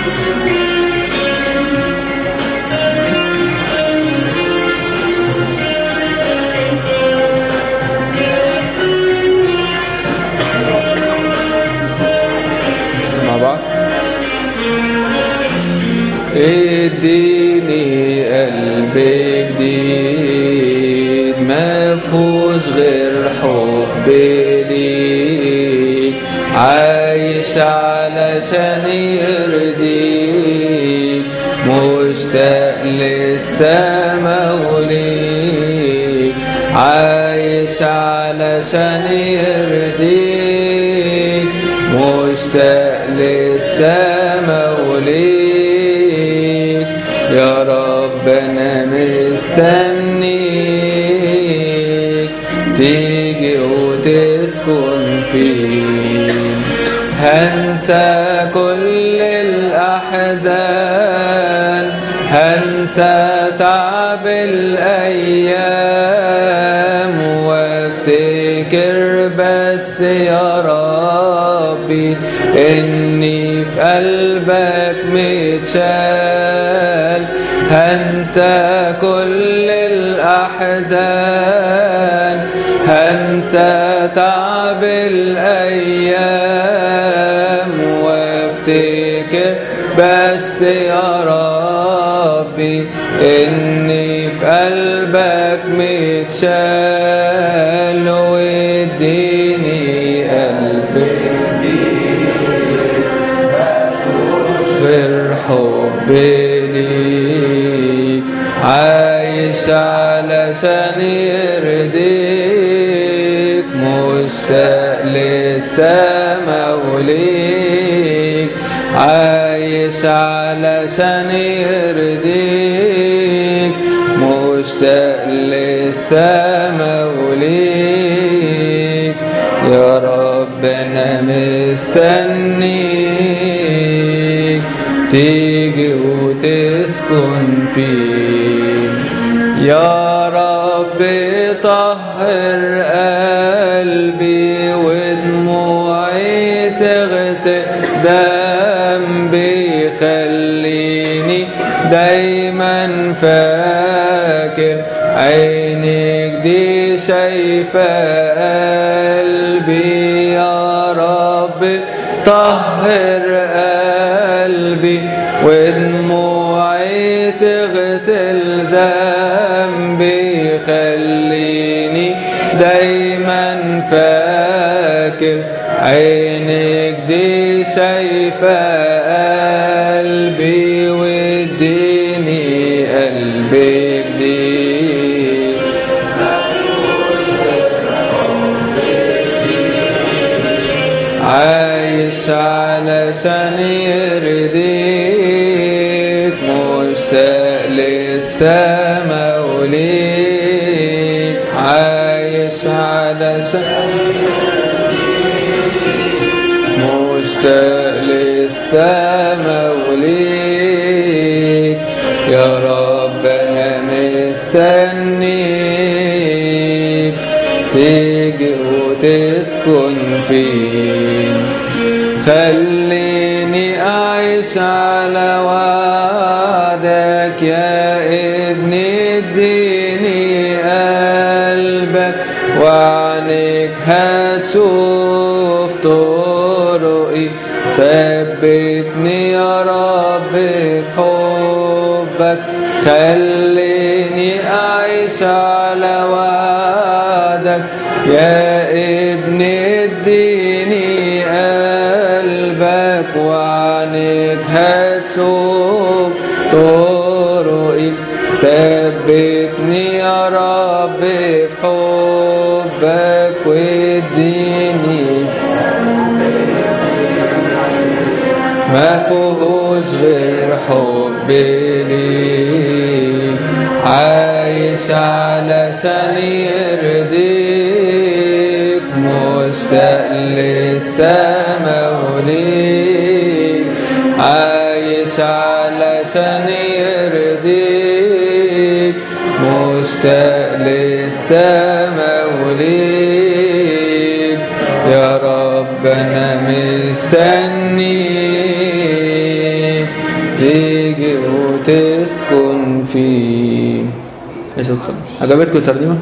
مع بعض اديني قلب جديد ما فيهوش غير حب ليك عايش علشان يرضيك مشتاق للسما وليك عايش علشان يرضيك مشتاق للسما وليك يا رب انا مستنيك تيجي وتسكن فيه هنسى كل الأحزان هنسى تعب الأيام وافتكر بس يا ربي إني في قلبك متشال هنسى كل الأحزان هنسى تعب الأيام وافتكر بس يا ربي إني في قلبك متشال واديني قلبي غير حب ليك عايش علشان يرضيك مشتاق للسما وليك عايش علشان يرضيك مشتاق للسما وليك يا رب انا مستنيك تيجي وتسكن فيه يا رب طهر قلبي ودموعي تغسل ذنبي خليني دايما فاكر عينك دي شايفة قلبي يا رب طهر قلبي ودموعي تغسل ذنبي خليني دايما فاكر عينك دي شايفة قلبي واديني قلبي جديد عايش علشان يرضيك مشتاق للسما وليك عايش علشان مشتاق للسما وليك يا رب انا مستنيك تيجي وتسكن فيه خليني أعيش على وعدك يا ابني اديني قلبك وعنك هتشوف طرقي ثبتني يا رب في حبك خليني أعيش على وعدك يا ابني اديني قلبك وعنك هتشوف طرقي ثبتني يا رب في حبك واديني ما فيهوش غير حب ليك عايش علشان يرضيك مشتاق للسما وليك عايش علشان يرضيك مشتاق للسما وليك يا رب انا مستنيك تيجي وتسكن فيه ايش تصلي عجبتكم الترنيمه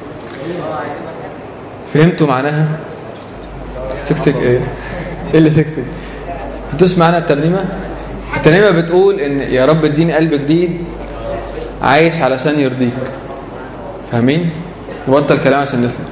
فهمتوا معناها سكسك ايه ايه اللي سكسك انتوش معنى الترنيمه الترنيمه بتقول ان يا رب اديني قلب جديد عايش علشان يرضيك فاهمين نبطل كلام عشان نسمع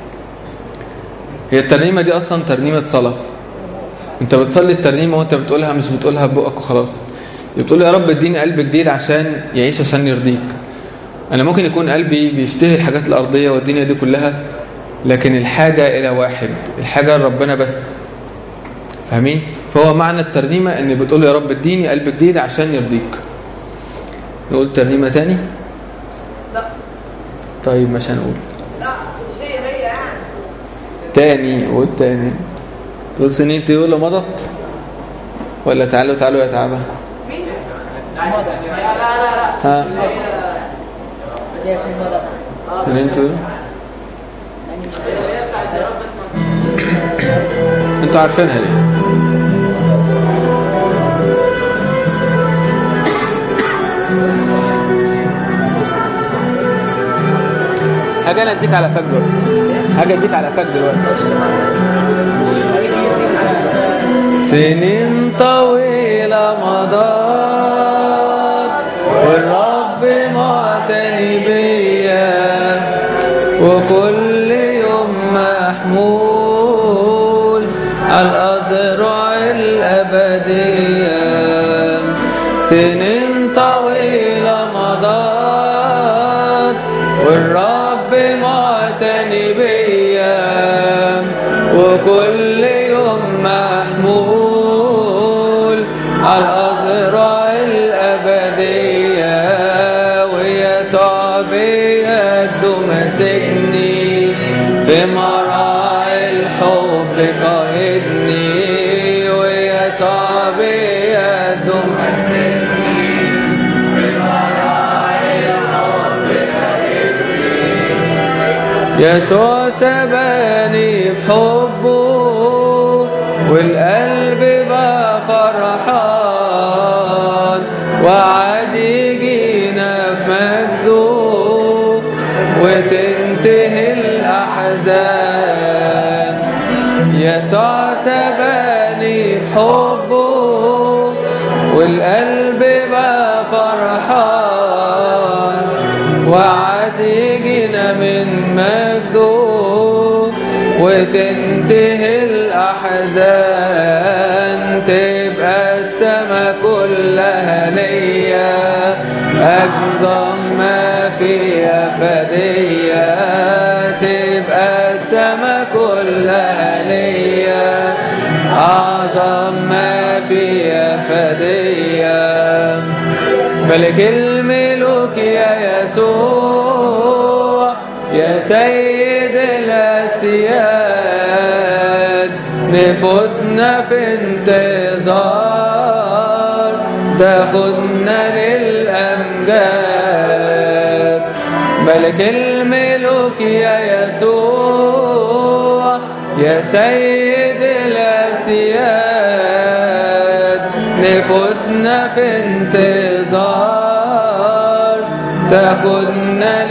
هي الترنيمه دي اصلا ترنيمه صلاه انت بتصلي الترنيمه وانت بتقولها مش بتقولها ببقك وخلاص بتقول يا رب اديني قلب جديد عشان يعيش عشان يرضيك انا ممكن يكون قلبي بيشتهي الحاجات الارضيه والدنيا دي كلها لكن الحاجه الى واحد الحاجه لربنا بس فاهمين فهو معنى الترنيمه ان بتقول يا رب اديني قلب جديد عشان يرضيك نقول ترنيمه تاني لا طيب مش هنقول لا مش هي هي يعني تاني قول تاني تقول سنين تقول مضت ولا تعالوا تعالوا يا تعبة مين؟ لا لا لا لا ها زي اسم المدى سنين تقول اللي هي بتاعت يا رب اسمها انتوا عارفينها ليه حاجة انا اديك على فك دلوقتي حاجة اديك على فك دلوقتي سنين طويلة مضت والرب معتني بيا وكل يوم محمول على الأزرع الأبدية سنين طويلة مضت والرب معتني بيا وكل يوم محمول على الأزرع الأبدية ويسوع بيده ماسكني في مراعي الحب قايدني ويسوع بيده ماسكني في مراعي الحب يسوع سباني بحبه والقلب بقى فرحان وعاد يجينا في مجده وتنتهي الأحزان يسوع سباني بحبه والقلب بقى فرحان وعد يجينا من مجده وتنتهي الأحزان تبقى السما كلها ليا أجدم ما فيها فدية تبقى السما كلها ليا أعظم ما فيها فدية ملك الملوك يا يسوع يا سيد الأسياد نفوسنا في انتظار تاخدنا للأمجاد ملك الملوك يا يسوع يا سيد الأسياد نفوسنا في انتظار تاخدنا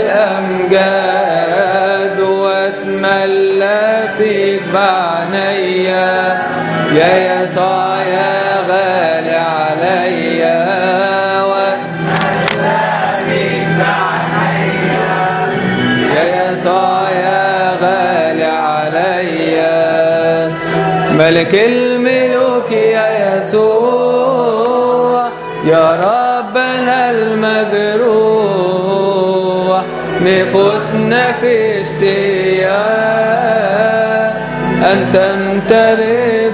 للأمجاد واتملى فيك بعنيا يا يسوع يا غالي عليا واتملى فيك بعنيا يا يسوع يا غالي عليا ملك الملوك يا يسوع يا ربنا المجروح نفوسنا في اشتياق أن تمتلئ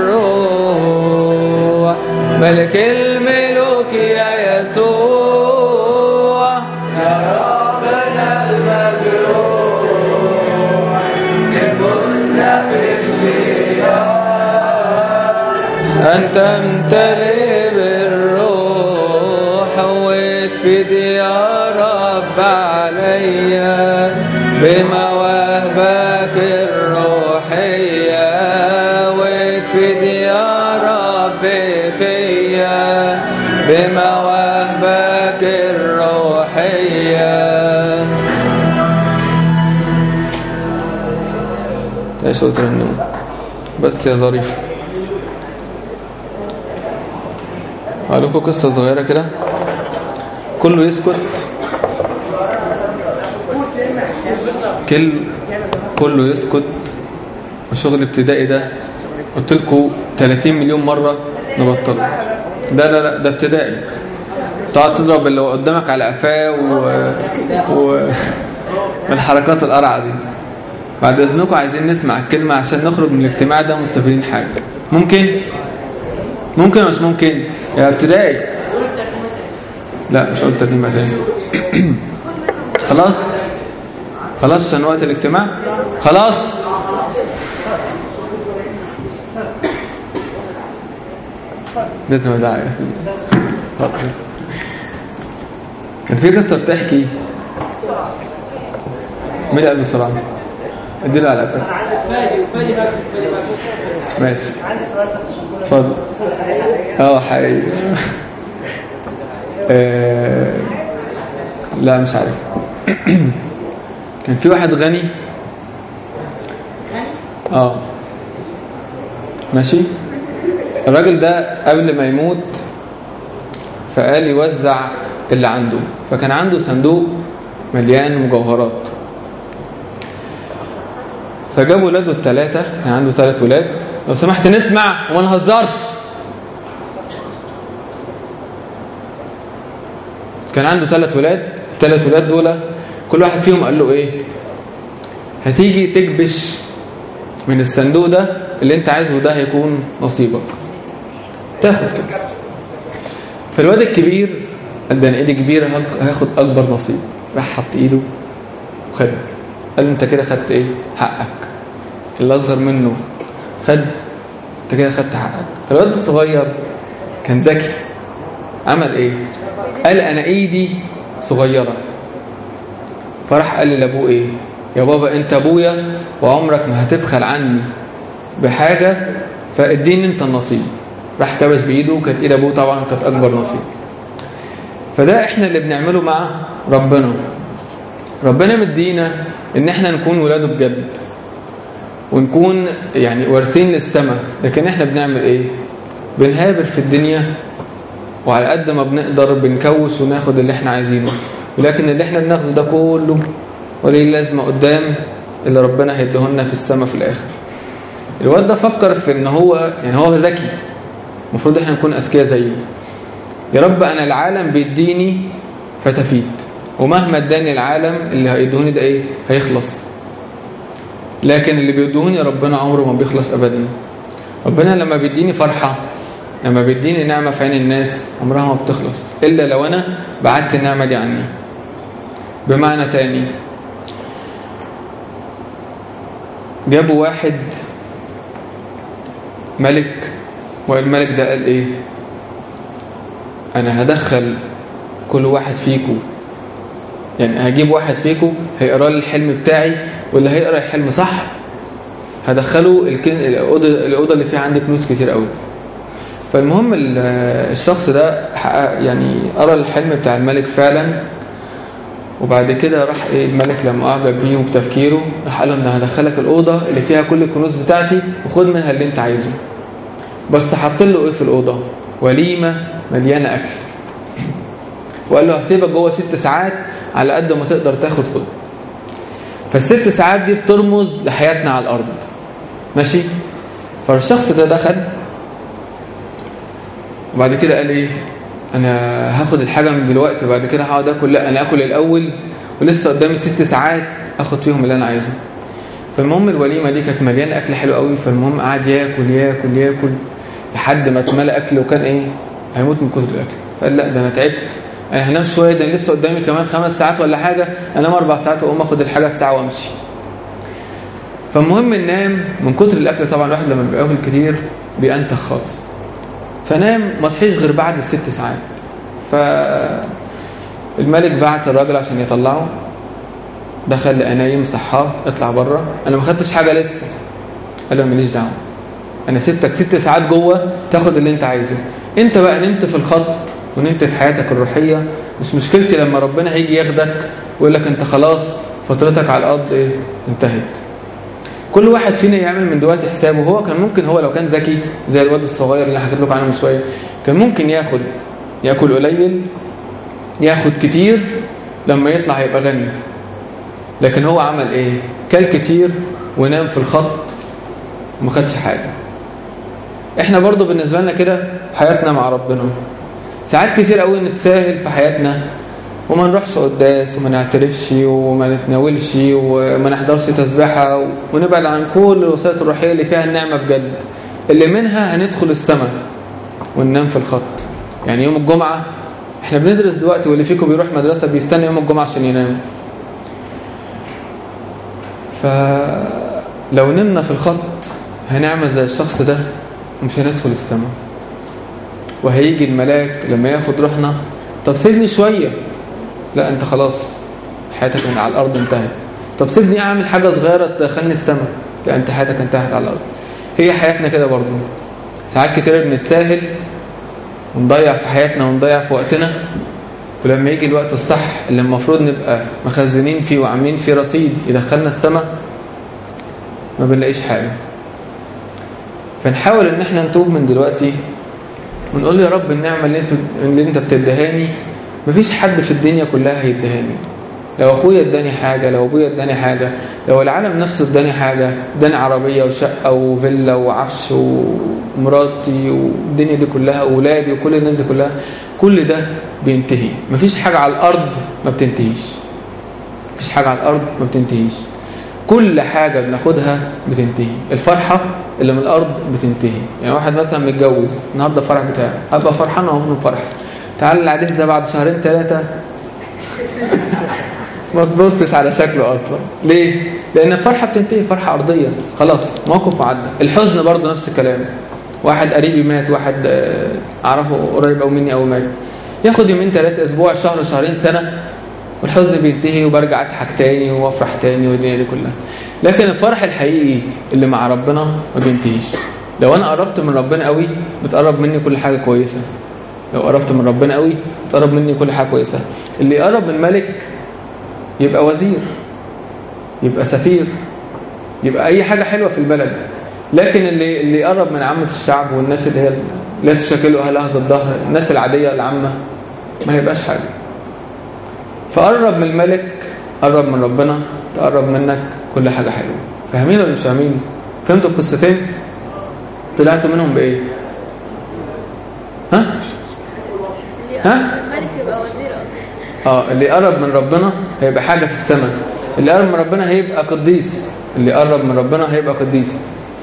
بالروح ملك الملوك يا يسوع يا ربنا المجروح نفوسنا في اشتياق أن تمتلئ بالروح واتفد يا رب عليا بمواهبك الروحية واتفد يا رب فيا بمواهبك الروحية يا صوت النوم بس يا ظريف لكم قصة صغيرة كده كله يسكت كل كله يسكت وشغل ابتدائي ده قلت لكم 30 مليون مرة نبطل ده لا لا ده ابتدائي تقعد تضرب اللي قدامك على قفاه و... و... الحركات القرعة دي بعد اذنكم عايزين نسمع الكلمة عشان نخرج من الاجتماع ده مستفيدين حاجة ممكن ممكن ولا مش ممكن يا ابتدائي لا مش قلت ترنيمة تاني خلاص خلاص عشان وقت الاجتماع خلاص لازم ازعق كان في قصه بتحكي مين قال بسرعه اديله على قفاك فادي وفادي باكل فادي باكل ماشي عندي سؤال بس عشان كل اتفضل اه حقيقي آه، لا مش عارف كان في واحد غني اه ماشي الراجل ده قبل ما يموت فقال يوزع اللي عنده فكان عنده صندوق مليان مجوهرات فجاب ولاده الثلاثة كان عنده ثلاث ولاد لو سمحت نسمع وما نهزرش كان عنده ثلاث ولاد الثلاث ولاد دول كل واحد فيهم قال له ايه هتيجي تكبش من الصندوق ده اللي انت عايزه ده هيكون نصيبك تاخد كده فالواد الكبير قال ده انا ايدي كبيره هاخ- هاخد اكبر نصيب راح حط ايده وخد قال له انت كده خدت ايه حقك اللي اصغر منه خد انت كده خدت حقك فالواد الصغير كان ذكي عمل ايه قال انا ايدي صغيره فراح قال لابوه ايه يا بابا انت ابويا وعمرك ما هتبخل عني بحاجه فاديني انت النصيب راح كبش بايده كانت ايد ابوه طبعا كانت اكبر نصيب فده احنا اللي بنعمله مع ربنا ربنا مدينا ان احنا نكون ولاده بجد ونكون يعني وارثين للسماء لكن احنا بنعمل ايه بنهابر في الدنيا وعلى قد ما بنقدر بنكوش وناخد اللي احنا عايزينه ولكن اللي احنا بناخده ده كله وليه لازمه قدام اللي ربنا هيديهولنا في السماء في الاخر الواد ده فكر في ان هو يعني هو ذكي المفروض احنا نكون اذكياء زيه يا رب انا العالم بيديني فتفيت ومهما اداني العالم اللي هيديهوني ده ايه هيخلص لكن اللي بيديهوني ربنا عمره ما بيخلص ابدا ربنا لما بيديني فرحه لما بيديني نعمه في عين الناس عمرها ما بتخلص الا لو انا بعدت النعمه دي عني بمعنى تاني جابوا واحد ملك والملك ده قال ايه انا هدخل كل واحد فيكم يعني هجيب واحد فيكم هيقرا لي الحلم بتاعي واللي هيقرا الحلم صح هدخله الكن... الاوضه الاوضه اللي فيها عندي كنوز كتير قوي فالمهم ال- الشخص ده حقق يعني قرا الحلم بتاع الملك فعلا وبعد كده راح ايه الملك لما اعجب بيه وبتفكيره راح قال له انا هدخلك الاوضه اللي فيها كل الكنوز بتاعتي وخد منها اللي انت عايزه بس حط له ايه في الاوضه وليمه مليانه اكل وقال له هسيبك جوه ست ساعات على قد ما تقدر تاخد خد فالست ساعات دي بترمز لحياتنا على الارض ماشي فالشخص ده دخل وبعد كده قال ايه انا هاخد الحاجه من دلوقتي وبعد كده هقعد اكل لا انا اكل الاول ولسه قدامي ست ساعات اخد فيهم اللي انا عايزه فالمهم الوليمه دي كانت مليانه اكل حلو قوي فالمهم قعد ياكل ياكل ياكل لحد ما اتملى اكل وكان ايه هيموت من كتر الاكل فقال لا ده انا تعبت انا هنام شويه ده أنا لسه قدامي كمان خمس ساعات ولا حاجه انام اربع ساعات واقوم اخد الحاجه في ساعه وامشي فالمهم ننام من كتر الاكل طبعا الواحد لما بياكل كتير بينتخ خالص فنام ما صحيش غير بعد الست ساعات فالملك بعت الراجل عشان يطلعه دخل لقى نايم صحاه اطلع بره انا ما خدتش حاجه لسه قال له ماليش دعوه انا سبتك ست ساعات جوه تاخد اللي انت عايزه انت بقى نمت في الخط ونمت في حياتك الروحية مش مشكلتي لما ربنا هيجي ياخدك ويقول لك انت خلاص فترتك على الارض ايه انتهت كل واحد فينا يعمل من دلوقتي حسابه هو كان ممكن هو لو كان ذكي زي الواد الصغير اللي حكيت لكم عنه من شويه كان ممكن ياخد ياكل قليل ياخد كتير لما يطلع هيبقى غني لكن هو عمل ايه كل كتير ونام في الخط وما خدش حاجه احنا برضو بالنسبه لنا كده في حياتنا مع ربنا ساعات كتير قوي نتساهل في حياتنا وما نروحش قداس وما نعترفش وما نتناولش وما نحضرش تسبحة ونبعد عن كل الوسائط الروحية اللي فيها النعمة بجد اللي منها هندخل السماء وننام في الخط يعني يوم الجمعة احنا بندرس دلوقتي واللي فيكم بيروح مدرسة بيستنى يوم الجمعة عشان ينام فلو نمنا في الخط هنعمل زي الشخص ده ومش هندخل السماء وهيجي الملاك لما ياخد روحنا طب سيبني شوية لا انت خلاص حياتك من على الارض انتهت طب سيبني اعمل حاجة صغيرة تدخلني السماء لا انت حياتك انتهت على الارض هي حياتنا كده برضو ساعات كتير بنتساهل ونضيع في حياتنا ونضيع في وقتنا ولما يجي الوقت الصح اللي المفروض نبقى مخزنين فيه وعاملين فيه رصيد يدخلنا السماء ما بنلاقيش حاجة فنحاول ان احنا نتوب من دلوقتي ونقول له يا رب النعمة اللي انت, اللي انت بتدهاني مفيش حد في الدنيا كلها هيدهاني لو اخويا اداني حاجة لو ابويا اداني حاجة لو العالم نفسه اداني حاجة اداني عربية وشقة وفيلا وعفش ومراتي والدنيا دي كلها واولادي وكل الناس دي كلها كل ده بينتهي مفيش حاجة على الارض ما بتنتهيش مفيش حاجة على الارض ما بتنتهيش كل حاجة بناخدها بتنتهي الفرحة اللي من الأرض بتنتهي يعني واحد مثلا متجوز النهاردة الفرح بتاعه أبقى فرحان أهو من فرح تعال العريس ده بعد شهرين ثلاثة ما تبصش على شكله أصلا ليه؟ لأن الفرحة بتنتهي فرحة أرضية خلاص موقف وعدى الحزن برضه نفس الكلام واحد قريبي مات واحد أعرفه قريب أو مني أو مات ياخد يومين ثلاثة أسبوع شهر شهرين سنة والحزن بينتهي وبرجع اضحك تاني وافرح تاني والدنيا دي كلها لكن الفرح الحقيقي اللي مع ربنا ما بينتهيش لو انا قربت من ربنا قوي بتقرب مني كل حاجه كويسه لو قربت من ربنا قوي بتقرب مني كل حاجه كويسه اللي يقرب من ملك يبقى وزير يبقى سفير يبقى اي حاجه حلوه في البلد لكن اللي اللي يقرب من عامه الشعب والناس اللي هي لا تشكلوا اهلها الظهر الناس العاديه العامه ما هيبقاش حاجه فقرب من الملك قرب من ربنا تقرب منك كل حاجة حلوة فاهمين ولا مش فاهمين فهمتوا القصتين طلعتوا منهم بإيه ها ها الملك يبقى وزير اه اللي قرب من ربنا هيبقى حاجة في السماء اللي قرب من ربنا هيبقى قديس اللي قرب من ربنا هيبقى قديس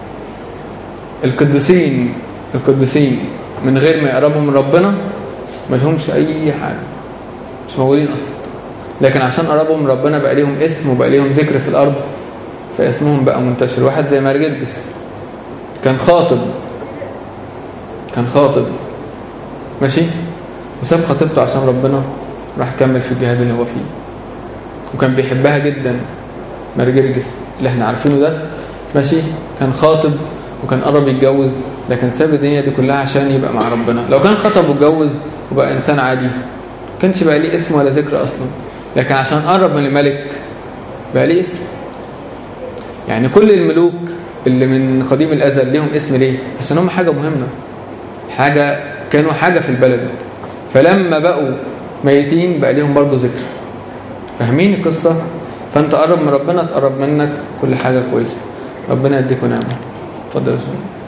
القديسين القديسين من غير ما يقربوا من ربنا ملهمش أي حاجة مش موجودين أصلا لكن عشان قربوا من ربنا بقى ليهم اسم وبقى ليهم ذكر في الأرض فاسمهم بقى منتشر واحد زي مارجلبس كان خاطب كان خاطب ماشي وساب خطيبته عشان ربنا راح كمل في الجهاد اللي هو فيه وكان بيحبها جدا مارجرجس اللي احنا عارفينه ده ماشي كان خاطب وكان قرب يتجوز لكن ساب الدنيا دي كلها عشان يبقى مع ربنا لو كان خطب واتجوز وبقى انسان عادي كانش بقى ليه اسم ولا ذكر اصلا لكن عشان قرب من الملك بقى ليه اسم يعني كل الملوك اللي من قديم الازل ليهم اسم ليه عشان هم حاجه مهمه حاجه كانوا حاجه في البلد فلما بقوا ميتين بقى ليهم برضه ذكر فاهمين القصه فانت قرب من ربنا تقرب منك كل حاجه كويسه ربنا يديكم نعمه اتفضل يا شباب